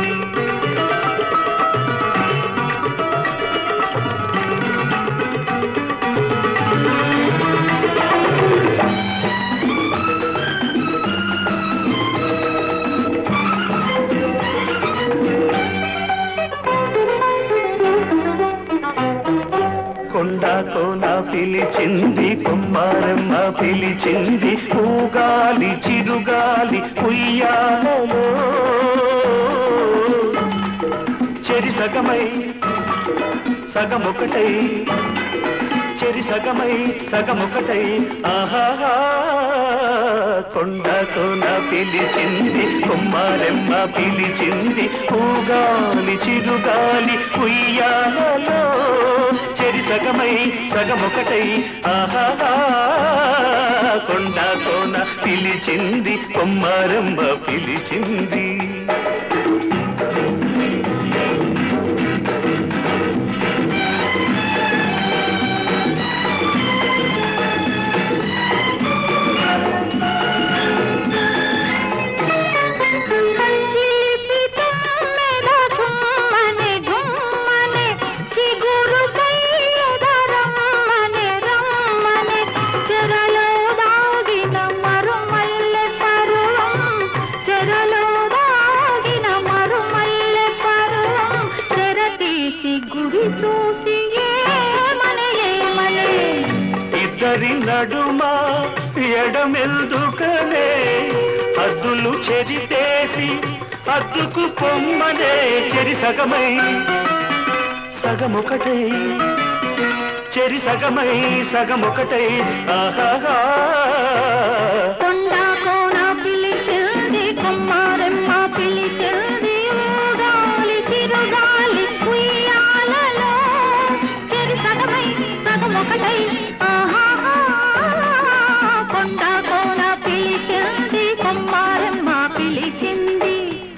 కొండ కోన పిలిచింది కుమ్మారమ్మ పిలిచింది పూగాలి చిరుగాలి ఉయ్యాలలో చెరి సగమై సగమొకటై చెరి సగమై సగమొకటై ఆహాహా కొండ కోన పిలిచింది కుమ్మారెమ్మ పిలిచింది పూగాలి చిరుగాలి ఉయ్యాలలో చెరి సగమై సగమొకటై ఆహాహా కొండ కోన పిలిచింది కుమ్మారెమ్మ పిలిచింది చిలిపి తుమ్మెద ఘుమ్మనే ఘుమ్మనే చిగురుపై ఎదరమ్మనే రమ్మనే చెరలో దాగిన మరుమల్లె పరువం చెరలో దాగిన మరుమల్లె పరువం తెర తీసి గుడి చూసి ఏమనే ఏమనే ఇద్దరి నడుమ ఎడమెల్దుకనే హద్దులు చెరితేసి హద్దుకు పొమ్మనే చెరి సగమై సగమొకటై చెరి సగమై సగమొకటై ఆహాహా కొండ కోన పిలిచింది కొమ్మారెమ్మ పిలిచింది ఊగాలి చిరుగాలి ఉయ్యాలలో చెరి సగమై సగమొకటై ఆహాహా కొండ కోన పిలిచింది కొమ్మారెమ్మ పిలిచింది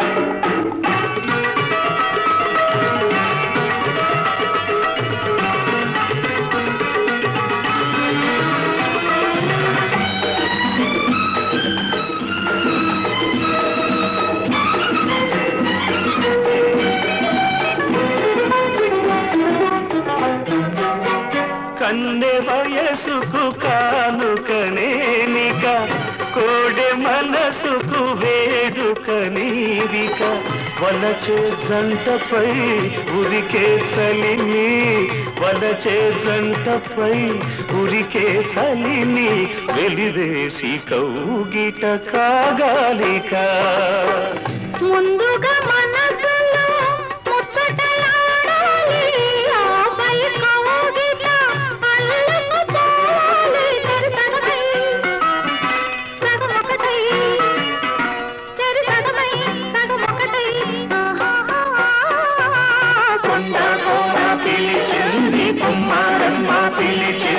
కన్నె వయసుకు కానుకనేనిక కోడె మనసుకు వేడుకనీవిక వలచే జంటపై ఉరికే చలిని వలచే జంటపై ఉరికే చలిని వెలివేసి కౌగిట కాగాలిక ముందుగా మనసులో ముచ్చటలాడాలి ఆపై కౌగిట అల్లుకుపోవాలి చెరి సగమై సగమొకటై చెరి సగమై సగమొకటై ఆహాహా. కొండ కోన పిలిచింది కుమ్మారమ్మ పిలిచింది